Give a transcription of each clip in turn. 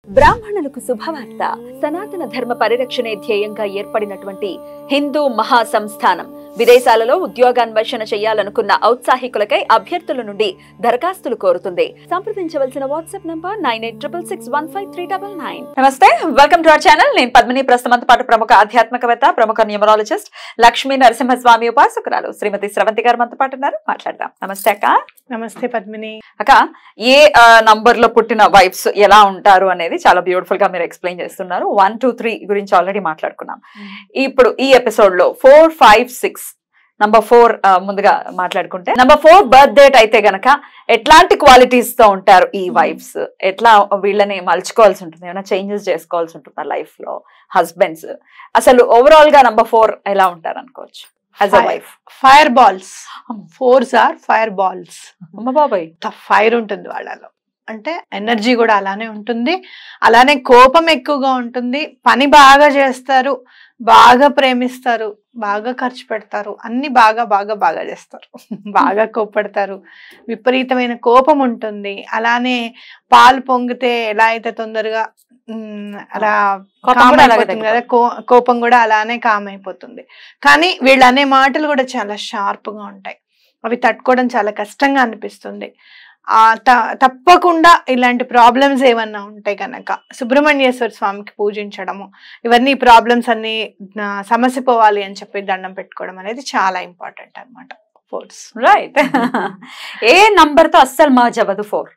బ్రాహ్మణులకు శుభవార్త సనాతన ధర్మ పరిరక్షణే ధ్యేయంగా ఏర్పడినటువంటి హిందూ మహాసంస్థానం విదేశాలలో ఉద్యోగాన్వేషణ చేయాలనుకున్న ఔత్సాహికులకై అభ్యర్థుల నుండి దరఖాస్తులు కోరుతుంది సంప్రదించవలసిన WhatsApp number nine eight triple six one five three double nine నమస్తే వెల్కమ్ టు అవర్ ఛానల్ నేను పద్మిని ప్రస్తుతంతో పాటు ప్రముఖ ఆధ్యాత్మికవేత్త ప్రముఖ న్యూమరాలజిస్ట్ లక్ష్మీ నరసింహస్వామి ఉపాసకురాలు శ్రీమతి స్రవంతి గారు మనతో పాటు ఉన్నారు మాట్లాడదాం నమస్తే అక్క నమస్తే పద్మిని అక్క ఏ నంబర్ లో పుట్టిన వైఫ్స్ ఎలా ఉంటారు అనేది చాలా బ్యూటిఫుల్ గా మీరు ఎక్స్ప్లెయిన్ చేస్తున్నారు వన్ టూ త్రీ గురించి ఆల్రెడీ మాట్లాడుకున్నాం ఇప్పుడు ఈ ఎపిసోడ్ లో four five six number four ముందుగా మాట్లాడుకుంటే నంబర్ ఫోర్ బర్త్ డేట్ అయితే గనక ఎట్లాంటి క్వాలిటీస్ తో ఉంటారు ఈ వైఫ్స్ ఎట్లా వీళ్ళని మలుచుకోవాల్సి ఉంటుంది ఏమైనా చేంజెస్ చేసుకోవాల్సి ఉంటుందా లైఫ్ లో హస్బెండ్స్ అసలు ఓవరాల్ గా నంబర్ ఫోర్ ఎలా ఉంటారు అనుకోవచ్చు as a Fire. Wife fireballs forces or fireballs అమ్మ బాబాయ్ ఫైర్ ఉంటుంది వాళ్ళలో అంటే ఎనర్జీ కూడా అలానే ఉంటుంది అలానే కోపం ఎక్కువగా ఉంటుంది పని బాగా చేస్తారు బాగా ప్రేమిస్తారు బాగా ఖర్చు పెడతారు అన్ని బాగా బాగా బాగా చేస్తారు బాగా కోపడతారు విపరీతమైన కోపం ఉంటుంది అలానే పాలు పొంగితే ఎలా అయితే తొందరగా ఉమ్, అలా కోపం కామ్ కూడా అలాగే అయిపోతుంది కదా కో- కోపం కూడా అలానే కామ్ అయిపోతుంది కానీ వీళ్ళు అనే మాటలు కూడా చాలా షార్ప్ గా ఉంటాయి అవి తట్టుకోవడం చాలా కష్టంగా అనిపిస్తుంది ఆ త- తప్పకుండా ఇలాంటి ప్రాబ్లమ్స్ ఏమన్నా ఉంటాయి కనుక సుబ్రహ్మణ్యేశ్వర స్వామికి పూజించడము ఇవన్నీ ప్రాబ్లమ్స్ అన్ని ఆ, సమస్య పోవాలి అని చెప్పి దండం పెట్టుకోవడం అనేది చాలా ఇంపార్టెంట్ అన్నమాట ఫోర్స్ రైట్ ఏ నంబర్ తో అస్సలు మా జవదు ఫోర్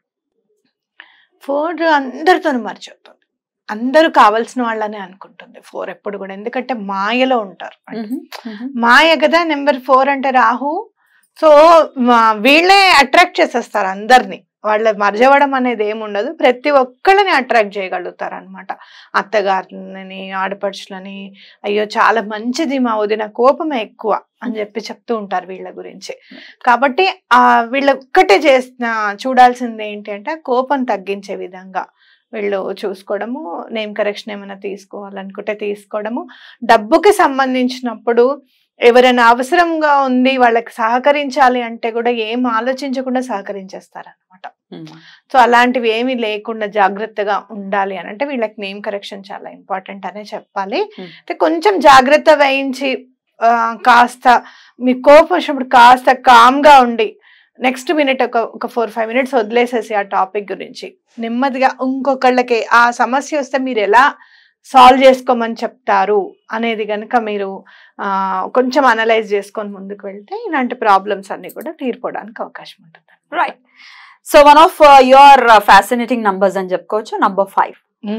ఫోర్ అందరితో మర్చిపోతుంది అందరూ కావాల్సిన వాళ్ళనే అనుకుంటుంది ఫోర్ ఎప్పుడు కూడా ఎందుకంటే మాయలో ఉంటారు మాయ కదా నెంబర్ ఫోర్ అంటే రాహు సో మా- వీళ్ళే అట్రాక్ట్ చేసేస్తారు అందరినీ వాళ్ళ మర్జవడం అనేది ఏముండదు ప్రతి ఒక్కళ్ళని అట్రాక్ట్ చేయగలుగుతారు అనమాట అత్తగారిని ఆడపడుచులని అయ్యో చాలా మంచిది మా వదిన కోపమే ఎక్కువ అని చెప్పి చెప్తూ ఉంటారు వీళ్ళ గురించి కాబట్టి ఆ వీళ్ళ ఒక్కటే చేసిన చూడాల్సింది ఏంటి అంటే ఆ కోపం తగ్గించే విధంగా వీళ్ళు చూసుకోవడము నేమ్ కరెక్షన్ ఏమైనా తీసుకోవాలనుకుంటే తీసుకోవడము డబ్బుకి సంబంధించినప్పుడు ఎవరైనా అవసరంగా ఉంది వాళ్ళకి సహకరించాలి అంటే కూడా ఏం ఆలోచించకుండా సహకరించేస్తారనమాట సో అలాంటివి ఏమీ లేకుండా జాగ్రత్తగా ఉండాలి అని అంటే వీళ్ళకి నేమ్ కరెక్షన్ చాలా ఇంపార్టెంట్ అనే చెప్పాలి Hmm. అయితే కొంచెం జాగ్రత్త వహించి ఆ, కాస్త మీ కోపం వచ్చినప్పుడు కాస్త calm గా ఉండి నెక్స్ట్ మినిట్ ఒక ఒక ఫోర్ ఫైవ్ మినిట్స్ వదిలేసేసి ఆ టాపిక్ గురించి నెమ్మదిగా ఇంకొకళ్ళకి ఆ సమస్య వస్తే మీరు ఎలా సాల్వ్ చేసుకోమని చెప్తారు అనేది కనుక మీరు ఆ, కొంచెం అనలైజ్ చేసుకొని ముందుకు వెళ్తే ఇలాంటి ప్రాబ్లమ్స్ అన్ని కూడా తీరిపోవడానికి అవకాశం ఉంటుంది right so one of your fascinating numbers అని చెప్పుకోవచ్చు నంబర్ ఫైవ్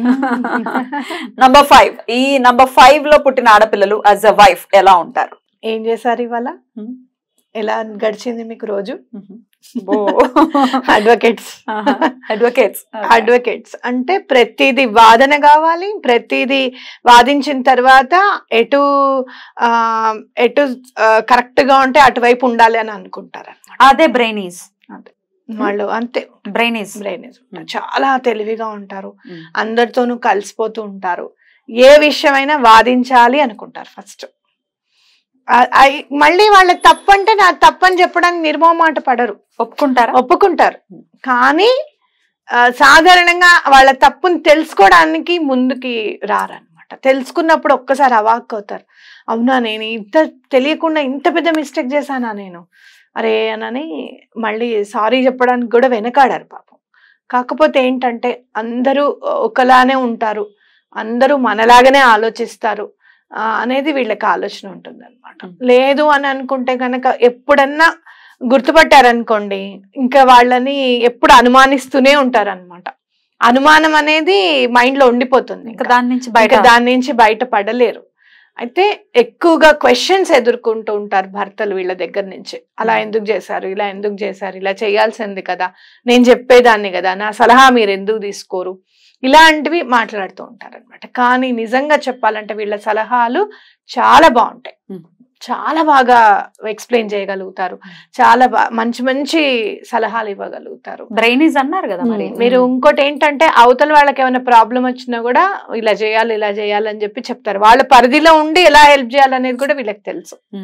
నంబర్ ఫైవ్ ఈ నంబర్ ఫైవ్ లో పుట్టిన ఆడపిల్లలు యాజ్ అ వైఫ్ ఎలా ఉంటారు ఏం చేశారు ఇవాళ Hmm. ఎలా గడిచింది మీకు రోజు ఓ అడ్వకేట్స్ అడ్వకేట్స్ అడ్వకేట్స్ అంటే ప్రతిదీ వాదన కావాలి ప్రతిదీ వాదించిన తర్వాత ఎటు ఆ, ఎటు కరెక్ట్ గా ఉంటే అటువైపు ఉండాలి అని అనుకుంటారు అనమాట అదే బ్రెయినీస్ వాళ్ళు అంతే బ్రెయినీస్ బ్రెయిన్ చాలా తెలివిగా ఉంటారు అందరితోనూ కలిసిపోతూ ఉంటారు ఏ విషయమైనా వాదించాలి అనుకుంటారు ఫస్ట్ మళ్ళీ వాళ్ళకి తప్పంటే నా తప్పని చెప్పడానికి నిర్మోమాట పడరు ఒప్పుకుంటారా ఒప్పుకుంటారు కానీ ఆ, సాధారణంగా వాళ్ళ తప్పుని తెలుసుకోవడానికి ముందుకి రారనమాట తెలుసుకున్నప్పుడు ఒక్కసారి అవాక్ అవుతారు అవునా నేను ఇంత తెలియకుండా ఇంత పెద్ద మిస్టేక్ చేశానా నేను అరే అనని మళ్ళీ సారీ చెప్పడానికి కూడా వెనకాడారు పాపం కాకపోతే ఏంటంటే అందరూ ఒకలానే ఉంటారు అందరూ మనలాగానే ఆలోచిస్తారు ఆ, అనేది వీళ్ళకి ఆలోచన ఉంటుంది Mm. లేదు అని అనుకుంటే కనుక ఎప్పుడన్నా గుర్తుపట్టారనుకోండి ఇంకా వాళ్ళని ఎప్పుడు అనుమానిస్తూనే ఉంటారన్నమాట అనుమానం అనేది మైండ్ లో ఉండిపోతుంది ఇంకా ఇంకా. దాని నుంచి ఇంకా బయట దాని నుంచి బయటపడలేరు అయితే ఎక్కువగా క్వశ్చన్స్ ఎదుర్కొంటూ ఉంటారు భర్తలు వీళ్ళ దగ్గర నుంచి అలా Hmm. ఎందుకు చేశారు ఇలా ఎందుకు చేశారు ఇలా చేయాల్సింది కదా నేను చెప్పేదాన్ని కదా నా సలహా మీరు ఎందుకు తీసుకోరు ఇలాంటివి మాట్లాడుతూ ఉంటారు అనమాట కానీ నిజంగా చెప్పాలంటే వీళ్ళ సలహాలు చాలా బాగుంటాయి Hmm. చాలా బాగా ఎక్స్ప్లెయిన్ చేయగలుగుతారు చాలా బా మంచి మంచి సలహాలు ఇవ్వగలుగుతారు బ్రెయినీస్ అన్నారు కదా మరి మీరు ఇంకోటి ఏంటంటే అవతల వాళ్ళకి ఏమైనా ప్రాబ్లం వచ్చినా కూడా ఇలా చేయాలి ఇలా చేయాలి అని చెప్పి చెప్తారు వాళ్ళ పరిధిలో ఉండి ఎలా హెల్ప్ చేయాలనేది కూడా వీళ్ళకి తెలుసు ఉమ్.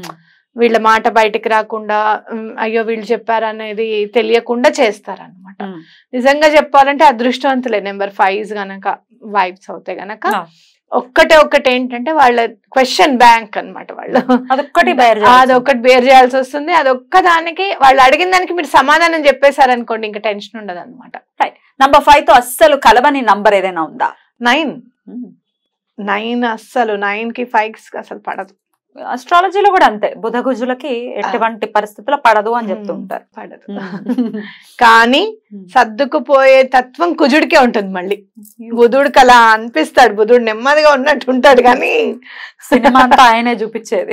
వీళ్ళ మాట బయటికి రాకుండా ఉమ్, అయ్యో వీళ్ళు చెప్పారనేది తెలియకుండా చేస్తారనమాట నిజంగా చెప్పాలంటే అదృష్టవంతులే నెంబర్ ఫైవ్ గనక వైబ్స్ అవుతాయి గనక ఆ. ఒక్కటే ఒక్కటి ఏంటంటే వాళ్ళ క్వశ్చన్ బ్యాంక్ అన్నమాట వాళ్ళు అదొక్కటి బయర్ అదొక్కటి బేర్ చేయాల్సి వస్తుంది అదొక్క దానికి వాళ్ళు అడిగిన దానికి మీరు సమాధానం చెప్పేశారనుకోండి ఇంకా టెన్షన్ ఉండదు అనమాట నంబర్ ఫైవ్ తో అస్సలు కలవని నంబర్ ఏదైనా ఉందా నైన్ నైన్ అస్సలు నైన్ కి ఫైవ్ కి అసలు పడదు అస్ట్రాలజీలో కూడా అంతే బుధగుజులకి ఎటువంటి పరిస్థితుల్లో పడదు అని చెప్తూ ఉంటారు పడదు కానీ సర్దుకుపోయే తత్వం కుజుడికే ఉంటుంది మళ్ళీ బుధుడికి అలా అనిపిస్తాడు బుధుడు నెమ్మదిగా ఉన్నట్టు ఉంటాడు కానీ సినిమా అంతా ఆయనే చూపించేది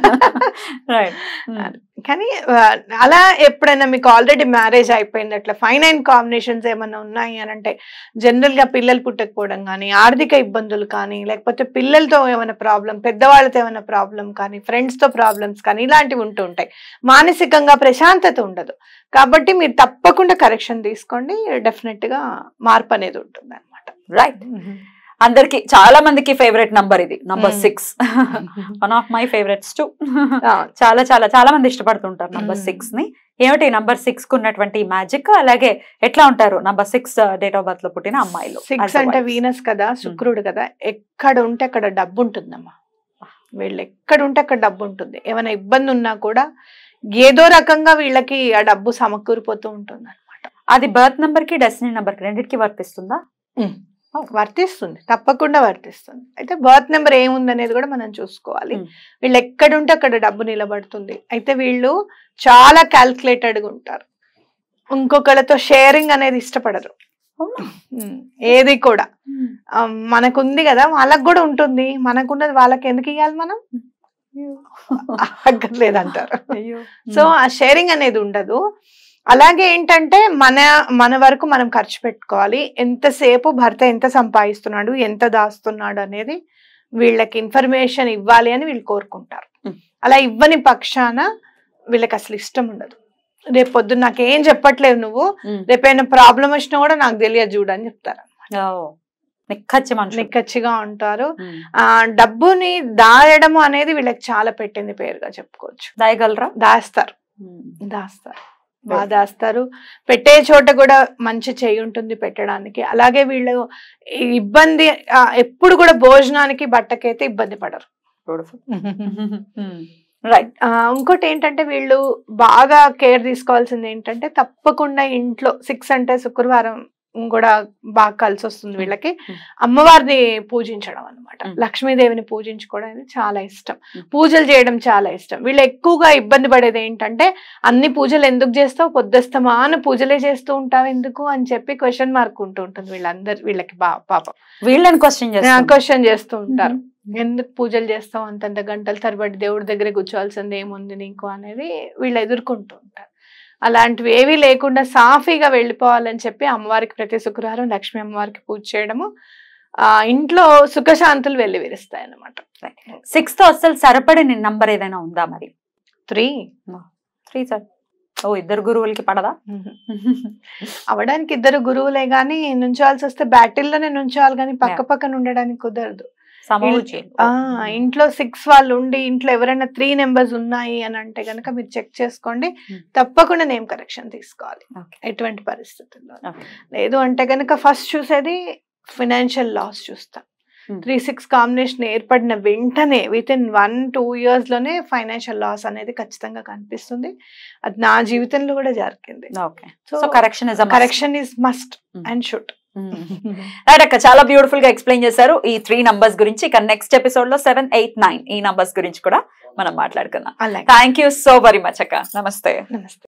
రైట్ కానీ ఆ, అలా ఎప్పుడైనా మీకు ఆల్రెడీ మ్యారేజ్ అయిపోయింది అట్లా ఫైవ్ నైన్ కాంబినేషన్స్ ఏమైనా ఉన్నాయి అని అంటే జనరల్ గా పిల్లలు పుట్టకపోవడం కానీ ఆర్థిక ఇబ్బందులు కానీ లేకపోతే పిల్లలతో ఏమైనా ప్రాబ్లం పెద్దవాళ్ళతో ఏమైనా ప్రాబ్లం కానీ ఫ్రెండ్స్ తో ప్రాబ్లమ్స్ కానీ ఇలాంటివి ఉంటూ ఉంటాయి మానసికంగా ప్రశాంతత ఉండదు కాబట్టి మీరు తప్పకుండా కరెక్షన్ తీసుకోండి డెఫినెట్ గా మార్పు అనేది ఉంటుంది అనమాట రైట్ అందరికి చాలా మందికి ఫేవరెట్ నంబర్ ఇది number Hmm. Six one of my favourites too చాలా చాలా చాలా మంది ఇష్టపడుతుంటారు నంబర్ Hmm. సిక్స్ ని ఏమిటి నంబర్ సిక్స్ కు ఉన్నటువంటి మ్యాజిక్ అలాగే ఎట్లా ఉంటారు number six date of birth లో పుట్టిన అమ్మాయిలు సిక్స్ అంటే వీనస్ కదా శుక్రుడు కదా ఎక్కడ ఉంటే అక్కడ డబ్బు ఉంటుందమ్మా వీళ్ళు ఎక్కడ ఉంటే అక్కడ డబ్బు ఉంటుంది ఏమైనా ఇబ్బంది ఉన్నా కూడా ఏదో రకంగా వీళ్ళకి ఆ డబ్బు సమకూరిపోతూ ఉంటుంది అనమాట అది బర్త్ నంబర్ కి డెస్టినీ నంబర్ కి రెండింటికి వర్తిస్తుందా వర్తిస్తుంది తప్పకుండా వర్తిస్తుంది అయితే బర్త్ నెంబర్ ఏముందనేది కూడా మనం చూసుకోవాలి Hmm. వీళ్ళు ఎక్కడుంటే అక్కడ డబ్బు నిలబడుతుంది అయితే వీళ్ళు చాలా క్యాల్కులేటెడ్ గా ఉంటారు ఇంకొకళ్ళతో షేరింగ్ అనేది ఇష్టపడరు అవునా? Hmm. ఏది కూడా ఆ, మనకుంది కదా వాళ్ళకి కూడా ఉంటుంది మనకున్నది వాళ్ళకి ఎందుకు ఇవ్వాలి మనం అక్కర్లేదు అంటారు అయ్యో సో ఆ షేరింగ్ అనేది ఉండదు అలాగే ఏంటంటే మన మన వరకు మనం ఖర్చు పెట్టుకోవాలి ఎంతసేపు భర్త ఎంత సంపాదిస్తున్నాడు ఎంత దాస్తున్నాడు అనేది వీళ్ళకి ఇన్ఫర్మేషన్ ఇవ్వాలి అని వీళ్ళు కోరుకుంటారు Mm. అలా ఇవ్వని పక్షాన వీళ్ళకి అసలు ఇష్టం ఉండదు రేపు పొద్దున్న నాకేం చెప్పట్లేదు నువ్వు Hmm. రేపైనా ప్రాబ్లం వచ్చినా కూడా నాకు తెలియదు చూడు అని చెప్తారు ఓ. నిక్కచ్చి మనుషులు నిక్కచ్చిగా ఉంటారు Hmm. ఆ డబ్బుని దాయడము అనేది వీళ్ళకి చాలా పెట్టింది పేరుగా చెప్పుకోవచ్చు దాయగలరా దాస్తారు Hmm. దాస్తారు బాగా దాస్తారు పెట్టే చోట కూడా మంచి చేయి ఉంటుంది పెట్టడానికి అలాగే వీళ్ళు ఈ ఇబ్బంది ఆ, ఎప్పుడు కూడా భోజనానికి బట్టకైతే ఇబ్బంది పడరు Beautiful. రైట్ ఆ, ఇంకోటి ఏంటంటే వీళ్ళు బాగా కేర్ తీసుకోవాల్సింది ఏంటంటే తప్పకుండా ఇంట్లో సిక్స్ అంటే శుక్రవారం కూడా బాగా కలిసి వస్తుంది వీళ్ళకి Hmm. అమ్మవారిని పూజించడం అనమాట Hmm. లక్ష్మీదేవిని పూజించుకోవడం అనేది చాలా ఇష్టం Hmm. పూజలు చేయడం చాలా ఇష్టం వీళ్ళు ఎక్కువగా ఇబ్బంది పడేది ఏంటంటే అన్ని పూజలు ఎందుకు చేస్తావు పొద్దుస్తమాన పూజలే చేస్తూ ఉంటావు ఎందుకు అని చెప్పి క్వశ్చన్ మార్క్ ఉంటూ ఉంటుంది వీళ్ళందరు వీళ్ళకి బా పాపం వీళ్ళని క్వశ్చన్ చేస్తాను క్వశ్చన్ చేస్తూ ఉంటారు ఎందుకు పూజలు చేస్తావు అంతంత గంటల తరబడి దేవుడి దగ్గర కూర్చోవాల్సింది ఏముంది నీకు అనేది వీళ్ళు ఎదుర్కొంటూ ఉంటారు అలాంటివి ఏవీ లేకుండా సాఫీగా వెళ్ళిపోవాలని చెప్పి అమ్మవారికి ప్రతి శుక్రవారం లక్ష్మీ అమ్మవారికి పూజ చేయడము ఆ ఇంట్లో సుఖశాంతులు వెళ్ళి విరుస్తాయి అన్నమాట సిక్స్ తో అసలు సరిపడని నంబర్ ఏదైనా ఉందా మరి త్రీ త్రీ సార్ ఓ ఇద్దరు గురువులకి పడదా అవడానికి ఇద్దరు గురువులే గాని నుంచోవాల్సి వస్తే బ్యాటిల్లోనే నుంచోవాలి కానీ పక్క పక్కన ఉండడానికి కుదరదు సమూచి ఆ ఇంట్లో సిక్స్ వాళ్ళు ఉండి ఇంట్లో ఎవరైనా త్రీ నెంబర్స్ ఉన్నాయి అని అంటే గనక మీరు చెక్ చేసుకోండి Hmm. తప్పకుండా నేమ్ కరెక్షన్ తీసుకోవాలి Okay. ఎటువంటి పరిస్థితుల్లో Okay. లేదు అంటే గనక ఫస్ట్ చూసేది ఫినాన్షియల్ లాస్ చూస్తాం Hmm. త్రీ సిక్స్ కాంబినేషన్ ఏర్పడిన వెంటనే within one two years లోనే ఫైనాన్షియల్ లాస్ అనేది ఖచ్చితంగా కనిపిస్తుంది అది నా జీవితంలో కూడా జరిగింది okay so so correction is correction is must Hmm. And should right అక్క చాలా బ్యూటిఫుల్ గా ఎక్స్ప్లెయిన్ చేశారు ఈ త్రీ నంబర్స్ గురించి ఇక నెక్స్ట్ ఎపిసోడ్ లో సెవెన్ ఎయిట్ నైన్ ఈ నంబర్స్ గురించి కూడా మనం మాట్లాడుకుందాం అలాగే thank you so very much అక్క నమస్తే నమస్తే